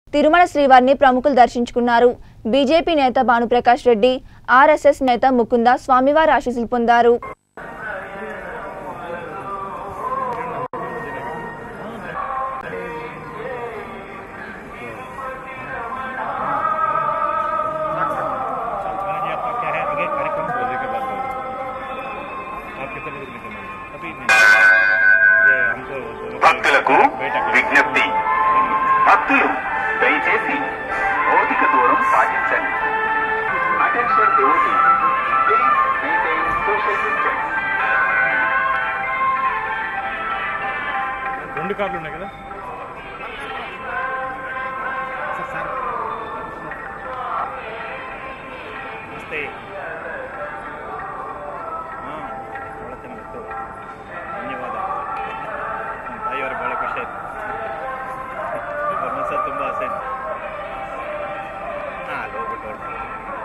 తిరుమల శ్రీవారిని ప్రముఖులు దర్శించుకున్నారు బీజేపీ నేత భానుప్రకాష్ రెడ్డి ఆర్ఎస్ఎస్ నేత ముకుంద స్వామివారి ఆశీస్సులు పొందారు जी आपका क्या है आगे कार्यक्रम बोलने के बाद आप कितने बजे निकलना है अभी नहीं ये हमको दोनों को భక్తులకు बैठक విజ్ఞప్తి భక్తులు దయచేసి భౌతిక దూరం పాటించండి attention devotee please maintain social distance రెండు కార్లు ఉన్నాయి కదా సార్ ನಮಸ್ತೆ ಹಾಂ ಭಾಳ ಚೆನ್ನಾಗಿತ್ತು ಧನ್ಯವಾದ ನಮ್ಮ ತಾಯಿಯವರು ಭಾಳ ಖುಷಿ ಆಯಿತು ಅವ್ರ ಮನಸ್ಸಲ್ಲಿ ತುಂಬ ಆಸೆ ಹಾಂ ಅಲ್ಲಿ ಹೋಗ್ಬಿಟ್ಟು ಹೊರಟು